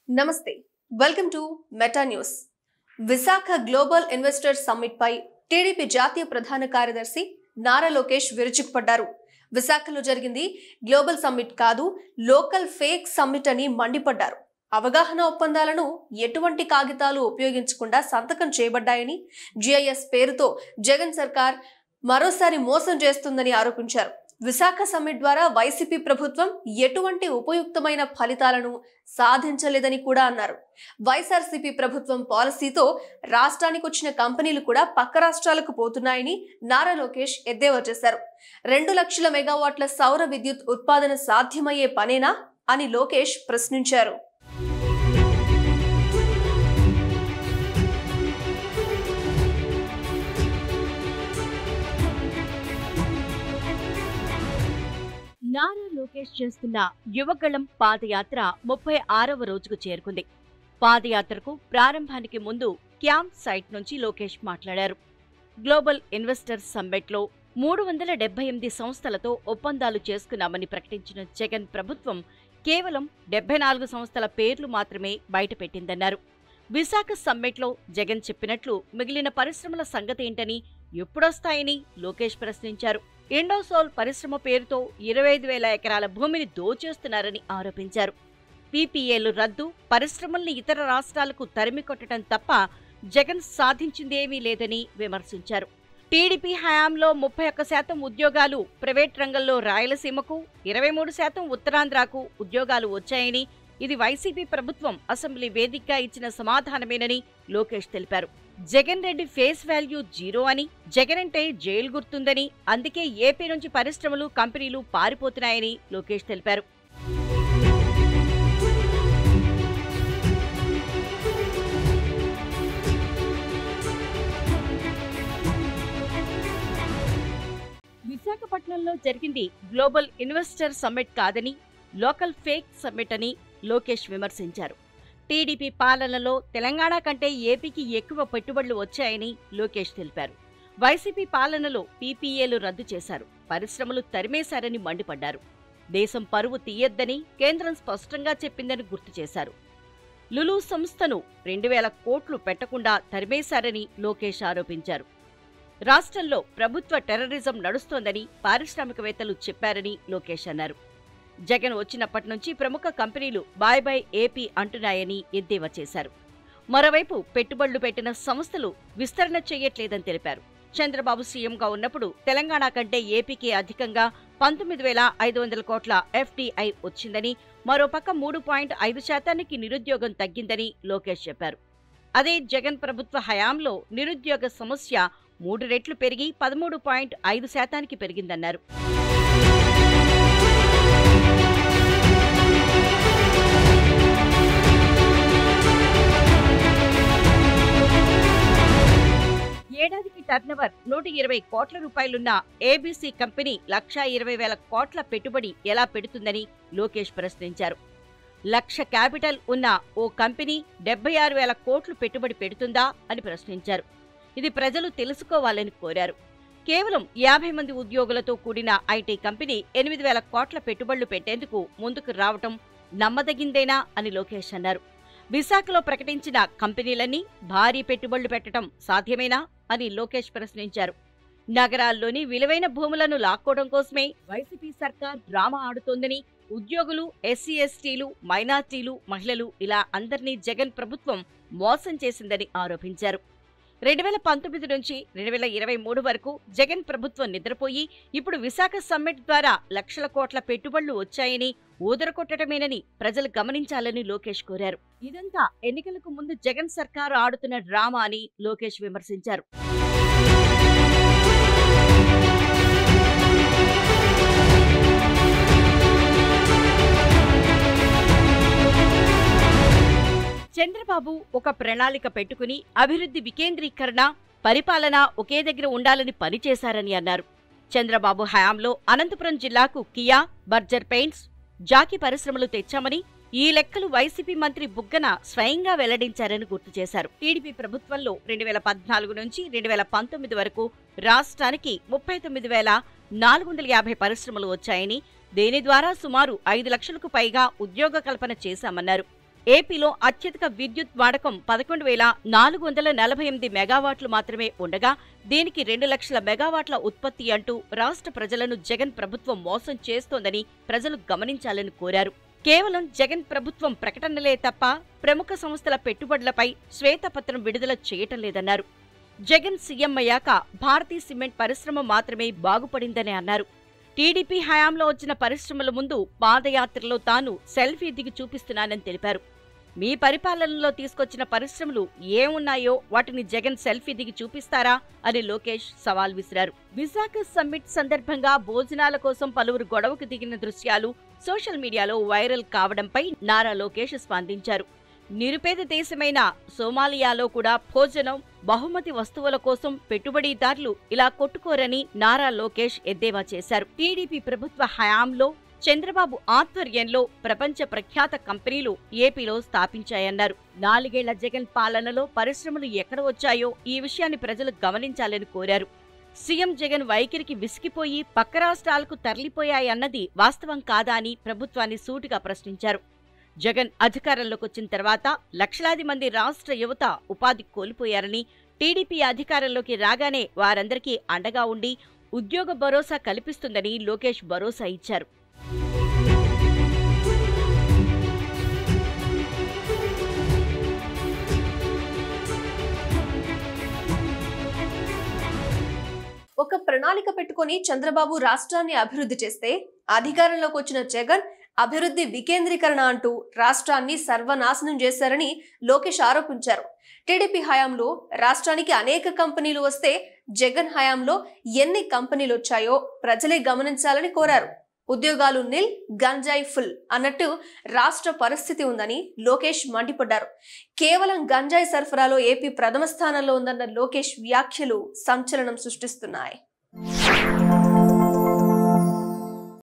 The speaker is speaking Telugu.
నమస్తే welcome to Meta news Visakha global investors summit పై టీడీపీ జాతీయ ప్రధాన కార్యదర్శి నారా లోకేష్ విరుచుకుపడ్డారు విశాఖలో జరిగింది గ్లోబల్ సమ్మిట్ కాదు లోకల్ ఫేక్ సమ్మిట్ అని మండిపడ్డారు అవగాహన ఒప్పందాలను ఎటువంటి కాగితాలు ఉపయోగించకుండా సంతకం చేయబడ్డాయని జిఐఎస్ పేరుతో జగన్ సర్కార్ మరోసారి మోసం చేస్తుందని ఆరోపించారు విశాఖ సమ్మిట్ ద్వారా వైసీపీ ప్రభుత్వం ఎటువంటి ఉపయుక్తమైన ఫలితాలను సాధించలేదని కూడా అన్నారు వైఎస్ఆర్సీపీ ప్రభుత్వం పాలసీతో రాష్ట్రానికి వచ్చిన కంపెనీలు కూడా పక్క రాష్ట్రాలకు పోతున్నాయని నారా లోకేష్ ఎద్దేవా చేశారు రెండు లక్షల మెగావాట్ల సౌర విద్యుత్ ఉత్పాదన సాధ్యమయ్యే పనేనా అని లోకేష్ ప్రశ్నించారు నారా లోకేష్ చేస్తున్న యువగళం పాదయాత్ర ముప్పై ఆరవ రోజుకు చేరుకుంది పాదయాత్రకు ప్రారంభానికి ముందు క్యాంప్ సైట్ నుంచి లోకేష్ మాట్లాడారు గ్లోబల్ ఇన్వెస్టర్స్ సమ్మిట్లో మూడు వందల డెబ్బై ఎనిమిది సంస్థలతో ఒప్పందాలు చేసుకున్నామని ప్రకటించిన జగన్ ప్రభుత్వం కేవలం డెబ్బై నాలుగు సంస్థల పేర్లు మాత్రమే బయటపెట్టిందన్నారు విశాఖ సమ్మిట్లో జగన్ చెప్పినట్లు మిగిలిన పరిశ్రమల సంగతేంటని ఎప్పుడొస్తాయని లోకేష్ ప్రశ్నించారు ఇండోసోల్ పరిశ్రమ పేరుతో ఇరవై ఐదు వేల ఎకరాల భూమిని దోచేస్తున్నారని ఆరోపించారు పీపీఏలు రద్దు పరిశ్రమల్ని ఇతర రాష్ట్రాలకు తరిమి కొట్టడం తప్ప జగన్ సాధించిందేమీ లేదని విమర్శించారు టీడీపీ హయాంలో ముప్పై ఒక్క శాతం ఉద్యోగాలు ప్రైవేట్ రంగంలో రాయలసీమకు ఇరవై మూడు శాతం ఉత్తరాంధ్రకు ఉద్యోగాలు వచ్చాయని ఇది వైసీపీ ప్రభుత్వం అసెంబ్లీ వేదికగా ఇచ్చిన సమాధానమేనని లోకేష్ తెలిపారు Jagan Reddy face value zero అని జగన్ అంటే జైలు గుర్తుందని అందుకే ఏపీ నుంచి పరిశ్రమలు కంపెనీలు పారిపోతున్నాయని లోకేష్ తెలిపారు విశాఖపట్నంలో జరిగింది గ్లోబల్ ఇన్వెస్టర్ సమ్మిట్ కాదని లోకల్ ఫేక్ సమ్మిట్ అని లోకేష్ విమర్శించారు టీడీపీ పాలనలో తెలంగాణ కంటే ఏపీకి ఎక్కువ పెట్టుబడులు వచ్చాయని లోకేష్ తెలిపారు వైసీపీ పాలనలో పీపీఏలు రద్దు చేశారు పరిశ్రమలు తరిమేశారని మండిపడ్డారు దేశం పరువు తీయొద్దని కేంద్రం స్పష్టంగా చెప్పిందని గుర్తు చేశారు లులు సంస్థను రెండు వేల కోట్లు పెట్టకుండా తరిమేశారని లోకేష్ ఆరోపించారు రాష్ట్రంలో ప్రభుత్వ టెర్రరిజం నడుస్తోందని పారిశ్రామికవేత్తలు చెప్పారని లోకేష్ అన్నారు జగన్ వచ్చినప్పటి నుంచి ప్రముఖ కంపెనీలు బాయ్ బాయ్ ఏపీ అంటున్నాయని ఎద్దేవా చేశారు మరోవైపు పెట్టుబడులు పెట్టిన సంస్థలు విస్తరణ చేయట్లేదని తెలిపారు చంద్రబాబు సీఎంగా ఉన్నప్పుడు తెలంగాణ కంటే ఏపీకి అధికంగా పంతొమ్మిది వేల ఐదు వందల కోట్ల ఎఫ్డీఐ వచ్చిందని మరోపక్క మూడు పాయింట్ ఐదు శాతానికి నిరుద్యోగం తగ్గిందని లోకేష్ చెప్పారు అదే జగన్ ప్రభుత్వ హయాంలో నిరుద్యోగ సమస్య మూడు రెట్లు పెరిగి పదమూడు పాయింట్ ఐదు శాతానికి పెరిగిందన్నారు ఏడాదికి టర్నోవర్ నూట ఇరవై కోట్ల రూపాయలున్న ఏబీసీ కంపెనీ లక్షా ఇరవై వేల కోట్ల పెట్టుబడి ఎలా పెడుతుందని లోకేష్ ప్రశ్నించారు లక్ష క్యాపిటల్ ఉన్న ఓ కంపెనీ డెబ్బై ఆరు వేల కోట్లు పెట్టుబడి పెడుతుందా అని ప్రశ్నించారు ఇది ప్రజలు తెలుసుకోవాలని కోరారు కేవలం యాభై మంది ఉద్యోగులతో కూడిన ఐటీ కంపెనీ ఎనిమిది వేల కోట్ల పెట్టుబడులు పెట్టేందుకు ముందుకు రావటం నమ్మదగిందేనా అని లోకేష్ అన్నారు విశాఖలో ప్రకటించిన కంపెనీలన్నీ భారీ పెట్టుబడులు పెట్టడం సాధ్యమేనా అని లోకేష్ ప్రశ్నించారు నగరాల్లోని విలువైన భూములను లాక్కోవడం కోసమే వైసీపీ సర్కార్ డ్రామా ఆడుతోందని ఉద్యోగులు ఎస్సీ ఎస్టీలు మైనార్టీలు మహిళలు ఇలా అందరినీ జగన్ ప్రభుత్వం మోసం చేసిందని ఆరోపించారు రెండు వేల పంతొమ్మిది నుంచి రెండు వేల ఇరవై మూడు వరకు జగన్ ప్రభుత్వం నిద్రపోయి ఇప్పుడు విశాఖ సమ్మిట్ ద్వారా లక్షల కోట్ల పెట్టుబడులు వచ్చాయని ఊదరకొట్టడమేనని ప్రజలు గమనించాలని లోకేష్ కోరారు ఇదంతా ఎన్నికలకు ముందు జగన్ సర్కారు ఆడుతున్న డ్రామా అని లోకేష్ విమర్శించారు చంద్రబాబు ఒక ప్రణాళిక పెట్టుకుని అభివృద్ధి వికేంద్రీకరణ పరిపాలన ఒకే దగ్గర ఉండాలని పనిచేశారని అన్నారు చంద్రబాబు హయాంలో అనంతపురం జిల్లాకు కియా బర్జర్ పెయింట్స్ జాకీ పరిశ్రమలు తెచ్చామని ఈ లెక్కలు వైసీపీ మంత్రి బుగ్గన స్వయంగా వెల్లడించారని గుర్తు చేశారు టీడీపీ ప్రభుత్వంలో రెండు వేల పద్నాలుగు నుంచి రెండు వేల పంతొమ్మిది వరకు రాష్ట్రానికి ముప్పై తొమ్మిది వేల నాలుగు వందల యాభై పరిశ్రమలు వచ్చాయని దీని ద్వారా సుమారు ఐదు లక్షలకు పైగా ఉద్యోగ కల్పన చేశామన్నారు ఏపీలో అత్యధిక విద్యుత్ వాడకం పదకొండు వేల నాలుగు వందల నలభై ఎనిమిది మెగావాట్లు మాత్రమే ఉండగా దీనికి రెండు లక్షల మెగావాట్ల ఉత్పత్తి అంటూ రాష్ట్ర ప్రజలను జగన్ ప్రభుత్వం మోసం చేస్తోందని ప్రజలు గమనించాలని కోరారు కేవలం జగన్ ప్రభుత్వం ప్రకటనలే తప్ప ప్రముఖ సంస్థల పెట్టుబడులపై శ్వేతపత్రం విడుదల చేయటం లేదన్నారు జగన్ సీఎం అయ్యాక భారతీ సిమెంట్ పరిశ్రమ మాత్రమే బాగుపడిందని అన్నారు టీడీపీ హయాంలో వచ్చిన పరిశ్రమల ముందు పాదయాత్రలో తాను సెల్ఫీ దిగి చూపిస్తున్నానని తెలిపారు మీ పరిపాలనలో తీసుకొచ్చిన పరిశ్రమలు ఏమున్నాయో వాటిని జగన్ సెల్ఫీ దిగి చూపిస్తారా అని లోకేష్ సవాల్ విసిరారు విశాఖ సమ్మిట్ సందర్భంగా భోజనాల కోసం పలువురు గొడవకు దిగిన దృశ్యాలు సోషల్ మీడియాలో వైరల్ కావడంపై నారా లోకేష్ స్పందించారు నిరుపేద దేశమైన సోమాలియాలో కూడా భోజనం బహుమతి వస్తువుల కోసం పెట్టుబడిదారులు ఇలా కొట్టుకోరని నారా లోకేష్ ఎద్దేవా చేశారు టీడీపీ ప్రభుత్వ హయాంలో చంద్రబాబు ఆధ్వర్యంలో ప్రపంచ ప్రఖ్యాత కంపెనీలు ఏపీలో స్థాపించాయన్నారు నాలుగేళ్ల జగన్ పాలనలో పరిశ్రమలు ఎక్కడ వచ్చాయో ఈ విషయాన్ని ప్రజలు గమనించాలని కోరారు సీఎం జగన్ వైఖరికి విసిగిపోయి పక్క రాష్ట్రాలకు తరలిపోయాయన్నది వాస్తవం కాదా అని ప్రభుత్వాన్ని సూటిగా ప్రశ్నించారు జగన్ అధికారంలోకి వచ్చిన తర్వాత లక్షలాది మంది రాష్ట్ర యువత ఉపాధి కోల్పోయారని టీడీపీ అధికారంలోకి రాగానే వారందరికీ అండగా ఉండి ఉద్యోగ భరోసా కల్పిస్తుందని లోకేష్ భరోసా ఇచ్చారు ఒక ప్రణాళిక పెట్టుకొని చంద్రబాబు రాష్ట్రాన్ని అభివృద్ధి చేస్తే అధికారంలోకి వచ్చిన జగన్ అభివృద్ధి వికేంద్రీకరణ అంటూ రాష్ట్రాన్ని సర్వనాశనం చేశారని లోకేష్ ఆరోపించారు టీడీపీ హయాంలో రాష్ట్రానికి అనేక కంపెనీలు వస్తే జగన్ హయాంలో ఎన్ని కంపెనీలు వచ్చాయో ప్రజలే గమనించాలని కోరారు ఉద్యోగాలు నిల్ గంజాయి ఫుల్ అన్నట్టు రాష్ట్ర పరిస్థితి ఉందని లోకేష్ మండిపడ్డారు కేవలం గంజాయి సరఫరాలో ఏపీ ప్రథమ స్థానంలో ఉందన్న లోకేష్ వ్యాఖ్యలు సంచలనం సృష్టిస్తున్నాయి